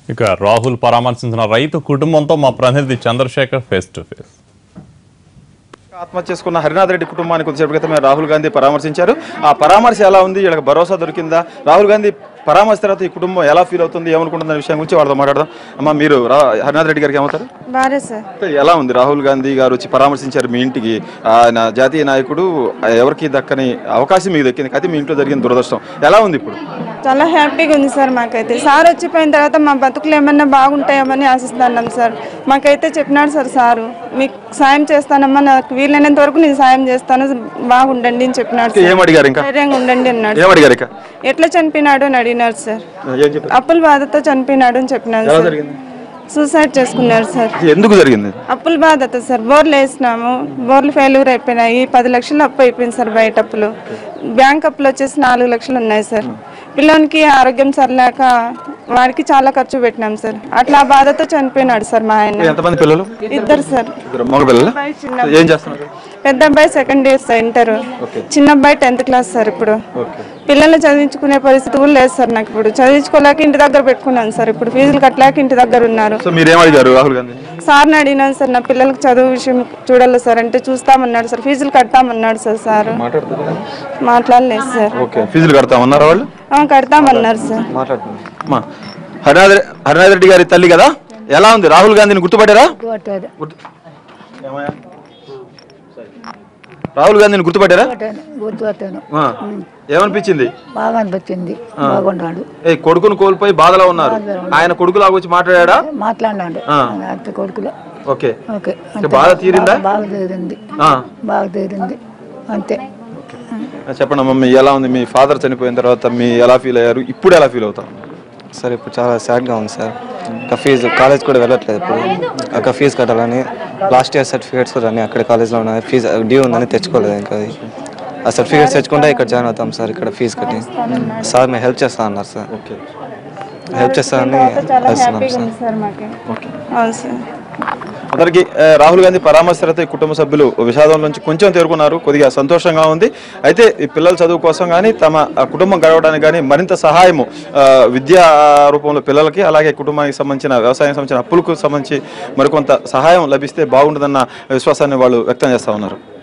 ఇక రాహుల్ పరామర్శించిన రైతు కుటుంబంతో మా ప్రతినిధి చంద్రశేఖర్ ఫేస్ టు ఫేస్ ఆత్మహత్య చేసుకున్న హరినాథ్ రెడ్డి కుటుంబానికి కొద్దిసేపు క్రితమే రాహుల్ గాంధీ పరామర్శించారు ఆ పరామర్శ ఎలా ఉంది వీళ్ళకి భరోసా దొరికిందా రాహుల్ గాంధీ పరామర్శ తర్వాత ఈ కుటుంబం ఎలా ఫీల్ అవుతుంది ఏమనుకుంటుంది విషయం గురించి వాళ్ళతో మాట్లాడదాం అమ్మా మీరు రా- హరినాథ్ రెడ్డి గారికి ఏమవుతారు బారే సార్ అంటే ఎలా ఉంది రాహుల్ గాంధీ గారు వచ్చి పరామర్శించారు మీ ఇంటికి ఆయన జాతీయ నాయకుడు ఎవరికి దక్కని అవకాశం మీకు దక్కింది అయితే మీ ఇంట్లో జరిగిన దురదృష్టం ఎలా ఉంది ఇప్పుడు చాలా హ్యాపీగా ఉంది సార్ మాకైతే సార్ వచ్చిపోయిన తర్వాత మా బతుకులు ఏమన్నా బాగుంటాయేమని ఆశిస్తున్నాం సార్ మాకైతే చెప్పినాడు సార్ సారు మీకు సాయం చేస్తానమ్మా నాకు వీలైనంత వరకు నేను సాయం చేస్తాను బాగుండండి అని చెప్పినాడు సార్ ఏం అడిగారు ఇంకా ధైర్యంగా ఉండండి అన్నాడు ఏం అడిగారు ఇక ఎట్లా చనిపోయినాడు అని అడిగినాడు సార్ ఏం చెప్పారు అప్పుల బాధతో చనిపోయినాడు అని చెప్పినాడు ఎలా సార్ జరిగింది సూసైడ్ చేసుకున్నాడు సార్ ఇది ఎందుకు జరిగింది అప్పుల బాధతో సార్ బోర్లు వేసినాము బోర్లు ఫెయిల్యూర్ అయిపోయినాయి పది లక్షలు అప్పు అయిపోయింది సార్ బయట అప్పులు బ్యాంక్ అప్పులు వచ్చేసి నాలుగు లక్షలు ఉన్నాయి సార్ పిల్లోనికి ఆరోగ్యం సరిలేక వాడికి చాలా ఖర్చు పెట్టినాం సార్ అట్లా ఆ బాధతో చనిపోయినాడు సార్ మా ఆయన ఎంతమంది పిల్లలు ఇద్దరు సార్ ఇద్దరు మగ పిల్లలు అబ్బాయి చిన్న ఏం చేస్తున్నారు పెద్ద అబ్బాయి సెకండ్ ఇయర్ సార్ ఇంటర్ చిన్న అబ్బాయి టెన్త్ క్లాస్ సార్ ఇప్పుడు ఓకే పిల్లల్ని చదివించుకునే పరిస్థితి కూడా లేదు సార్ నాకు ఇప్పుడు చదివించుకోలేక ఇంటి దగ్గర పెట్టుకున్నాను సార్ ఇప్పుడు ఫీజులు కట్టలేక ఇంటి దగ్గర ఉన్నారు సో మీరేం అడిగారు రాహుల్ గాంధీ సార్ని అడిగినాను సార్ నా పిల్లలకి చదువు విషయం చూడాలి సార్ అంటే చూస్తామన్నాడు సార్ ఫీజులు కడతామన్నాడు సార్ సార్ మాట్లాడుతున్నారు మాట్లాడలేదు సార్ ఓకే ఫీజులు కడతామన్నారా వాళ్ళు ఆ, కడతామన్నారు సార్ మాట్లాడుతున్నారు అమ్మా హరినాథ్ రె- హరినాథ్ రెడ్డి గారి తల్లి కదా ఎలా ఉంది రాహుల్ గాంధీని గుర్తుపట్టారా కొట్టాడు గుర్తు- ఏమయ్యా? రాహుల్ గాంధీని గుర్తుపట్టారా కొట్టాను గుర్తుపట్టాను ఆ. ఏమనిపించింది బాగా అనిపించింది బాగున్నాడు ఏ కొడుకును కోల్పోయి బాధలో ఉన్నారు ఆయన కొడుకులాగా వచ్చి మాట్లాడా మాట్లాడినాడు ఆ. అత్త కొడుకులో ఓకే ఓకే అంటే బాధ తీరిందా బాగా తీరింది ఆ. బాగా తీరింది అంతే చెప్పండి అమ్మ మీ ఎలా ఉంది మీ ఫాదర్ చనిపోయిన తర్వాత మీ ఎలా ఫీల్ అయ్యారు ఇప్పుడు ఎలా ఫీల్ అవుతారు సార్ ఇప్పుడు చాలా సాడ్గా ఉంది సార్ ఇంకా ఫీజు కాలేజ్ కూడా వెళ్ళట్లేదు ఇప్పుడు అక్కడ ఫీజు కట్టాలని లాస్ట్ ఇయర్ సర్టిఫికేట్స్ కూడా అన్ని అక్కడ కాలేజ్లో ఉన్నాయి ఫీజు డ్యూ ఉందని తెచ్చుకోలేదు ఇంకా అది ఆ సర్టిఫికేట్స్ తెచ్చుకుంటే ఇక్కడ జాయిన్ అవుతాం సార్ ఇక్కడ ఫీజు కట్టి సార్ మేము హెల్ప్ చేస్తా అన్నారు సార్ ఓకే హెల్ప్ చేస్తానని చాలా వేస్తున్నాం హ్యాపీగా సార్ ఉంది సార్ మాకు ఓకే అవును సార్ అందరికి రాహుల్ గాంధీ పరామర్శ తర్వాత ఈ కుటుంబ సభ్యులు విషాదం నుంచి కొంచెం తేరుకున్నారు కొద్దిగా సంతోషంగా ఉంది అయితే ఈ పిల్లల చదువు కోసం కానీ తమ ఆ, కుటుంబం గడవడానికి కానీ మరింత సహాయము ఆ, విద్యా రూపంలో పిల్లలకి అలాగే కుటుంబానికి సంబంధించిన వ్యవసాయం సంబంధించిన అప్పులకు సంబంధించి మరికొంత సహాయం లభిస్తే బాగుంటుందన్న విశ్వాసాన్ని వాళ్ళు వ్యక్తం చేస్తా ఉన్నారు